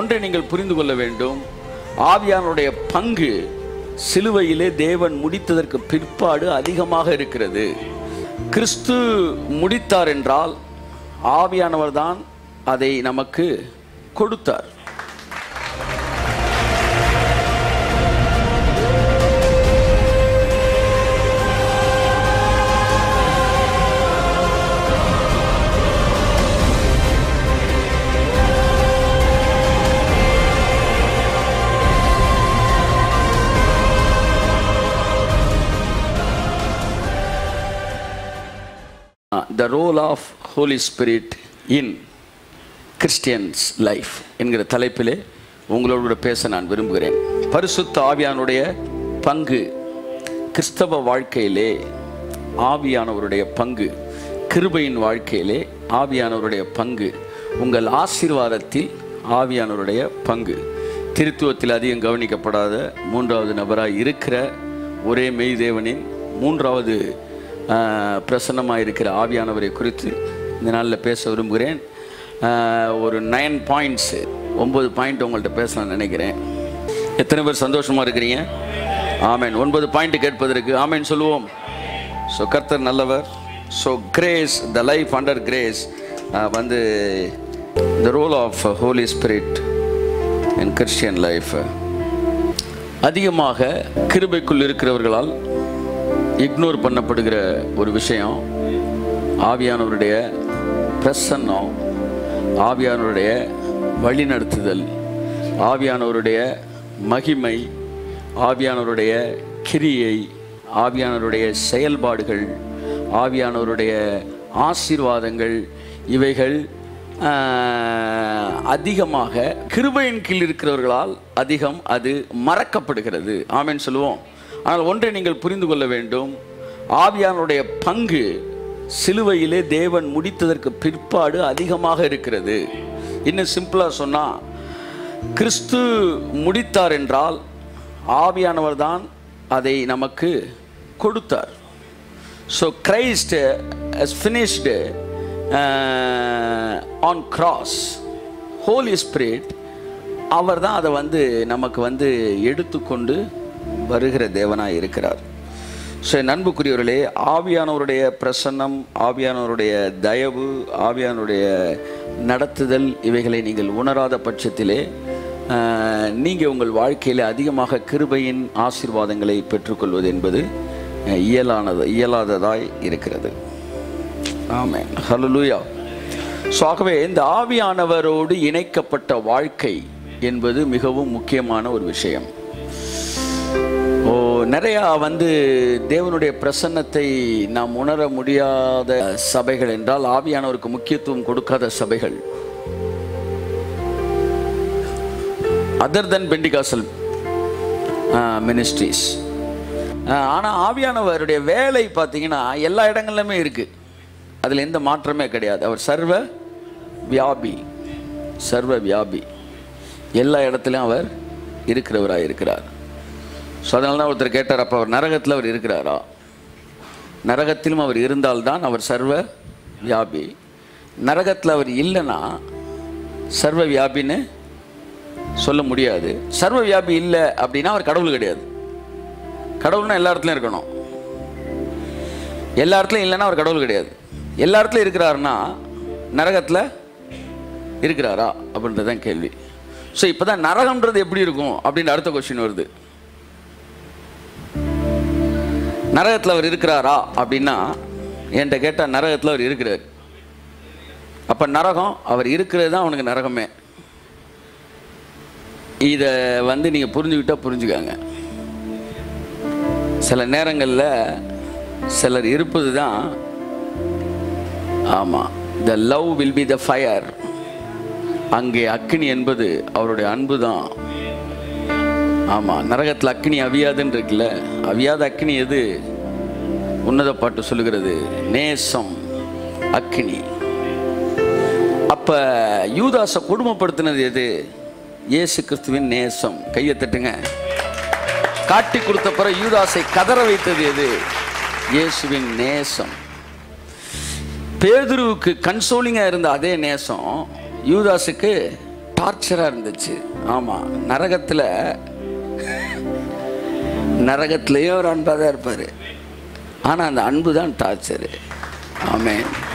ஒன்றை நீங்கள் புரிந்து கொள்ள வேண்டும் ஆவியானுடைய பங்கு சிலுவையிலே தேவன் முடித்ததற்கு பிற்பாடு அதிகமாக இருக்கிறது கிறிஸ்து முடித்தார் என்றால் ஆவியானவர் தான் அதை நமக்கு கொடுத்தார் the role of holy spirit in Christians life என்கிற தலைப்பிலே உங்களோடு கூட பேச நான் விரும்புகிறேன் பரிசுத்த ஆவியானுடைய பங்கு கிறிஸ்தவ வாழ்க்கையிலே ஆவியானவருடைய பங்கு கிருபையின் வாழ்க்கையிலே ஆவியானவருடைய பங்கு உங்கள் ஆசீர்வாதத்தில் ஆவியானவருடைய பங்கு திருத்துவத்தில் அதிகம் கவனிக்கப்படாத மூன்றாவது நபராக இருக்கிற ஒரே மெய் தேவனின் மூன்றாவது பிரசன்னமாக இருக்கிற ஆவியானவரை குறித்து இந்த நாளில் பேச விரும்புகிறேன் ஆஹ், ஒரு நைன் பாயிண்ட்ஸு ஒம்பது பாயிண்ட் உங்கள்கிட்ட பேசலாம்னு நினைக்கிறேன் எத்தனை பேர் சந்தோஷமாக இருக்கிறீங்க ஆமேன் ஒன்பது பாயிண்ட் கேட்பதற்கு ஆமேன் சொல்லுவோம் ஸோ கர்த்தர் நல்லவர் so grace the life under grace வந்து the role of holy spirit in Christian life அதிகமாக கிருபைக்குள் இருக்கிறவர்களால் இக்னோர் பண்ணப்படுகிற ஒரு விஷயம் ஆவியானவருடைய பிரசன்னம் ஆவியானவருடைய வழிநடத்துதல் ஆவியானவருடைய மகிமை ஆவியானவருடைய கிரியை ஆவியானவருடைய செயல்பாடுகள் ஆவியானவருடைய ஆசீர்வாதங்கள் இவைகள் ஆஹ், அதிகமாக கிருபையின் கீழ் இருக்கிறவர்களால் அதிகம் அது மறக்கப்படுகிறது ஆமென் சொல்லுவோம் ஆனால் ஒன்றை நீங்கள் புரிந்து கொள்ள வேண்டும் ஆவியானுடைய பங்கு சிலுவையிலே தேவன் முடித்ததற்கு பிற்பாடு அதிகமாக இருக்கிறது இன்னும் சிம்பிளாக சொன்னால் கிறிஸ்து முடித்தார் என்றால் ஆவியானவர் தான் அதை நமக்கு கொடுத்தார் so Christ has finished on cross holy spirit அவர் தான் அதை வந்து நமக்கு வந்து எடுத்துக்கொண்டு வருகிற தேவனாக இருக்கிறார் ஸோ என் அன்புக்குரியவர்களே ஆவியானவருடைய பிரசன்னம் ஆவியானவருடைய தயவு ஆவியானவருடைய நடத்துதல் இவைகளை நீங்கள் உணராத பட்சத்திலே நீங்கள் உங்கள் வாழ்க்கையில் அதிகமாக கிருபையின் ஆசீர்வாதங்களை பெற்றுக்கொள்வது என்பது அஹ், இயலானது இயலாததாய் இருக்கிறது ஆமென் ஹalleluya ஸோ ஆகவே இந்த ஆவியானவரோடு இணைக்கப்பட்ட வாழ்க்கை என்பது மிகவும் முக்கியமான ஒரு விஷயம் ஓ நிறையா வந்து தேவனுடைய பிரசன்னத்தை நாம் உணர முடியாத சபைகள் என்றால் ஆவியானவருக்கு முக்கியத்துவம் கொடுக்காத சபைகள் அதர் தென் பெண்டிகாசல் மினிஸ்ட்ரிஸ் ஆனால் ஆவியானவருடைய வேலை பார்த்தீங்கன்னா எல்லா இடங்கள்லையுமே இருக்குது அதில் எந்த மாற்றமே கிடையாது அவர் சர்வ வியாபி சர்வ வியாபி எல்லா இடத்துலையும் அவர் இருக்கிறவராக இருக்கிறார் ஸோ அதனால தான் ஒருத்தர் கேட்டார் அப்போ அவர் நரகத்தில் அவர் இருக்கிறாரா நரகத்திலும் அவர் இருந்தால்தான் அவர் சர்வ வியாபி நரகத்தில் அவர் இல்லைன்னா சர்வ வியாபின்னு சொல்ல முடியாது சர்வ வியாபி இல்லை அப்படின்னா அவர் கடவுள் கிடையாது கடவுள்னா எல்லா இடத்துலையும் இருக்கணும் எல்லா இடத்துலையும் இல்லைன்னா அவர் கடவுள் கிடையாது எல்லா இடத்துலையும் இருக்கிறாருன்னா நரகத்தில் இருக்கிறாரா அப்படின்றது தான் கேள்வி ஸோ இப்போ தான் நரகம்ன்றது எப்படி இருக்கும் அப்படின்னு அடுத்த கொஸ்டின் வருது நரகத்தில் அவர் இருக்கிறாரா அப்படின்னா என்கிட்ட கேட்டால் நரகத்தில் அவர் இருக்கிறார் அப்போ நரகம் அவர் இருக்கிறது தான் அவனுக்கு நரகமே இதை வந்து நீங்கள் புரிஞ்சுக்கிட்டா புரிஞ்சுக்கங்க சில நேரங்களில் சிலர் இருப்பது தான் ஆமாம் the love will be the fire அங்கே அக்னி என்பது அவருடைய அன்பு தான் ஆமாம் நரகத்தில் அக்னி அவியாதுன்னு இருக்குல்ல அவியாத அக்னி எது உன்னத பாட்டு சொல்லுகிறது நேசம் அக்னி அப்போ யூதாசை கொடுமைப்படுத்தினது எது இயேசு கிறிஸ்துவின் நேசம் கையை தட்டுங்க காட்டி கொடுத்த பிறகு யூதாசை கதற வைத்தது எது இயேசுவின் நேசம் பேதுருவுக்கு கன்சோலிங்காக இருந்த அதே நேசம் யூதாஸுக்கு டார்ச்சராக இருந்துச்சு ஆமாம் நரகத்தில் நரகத்திலையும் ஒரு அன்பாக தான் இருப்பார் ஆனால் அந்த அன்பு தான் டார்ச்சரு ஆமென்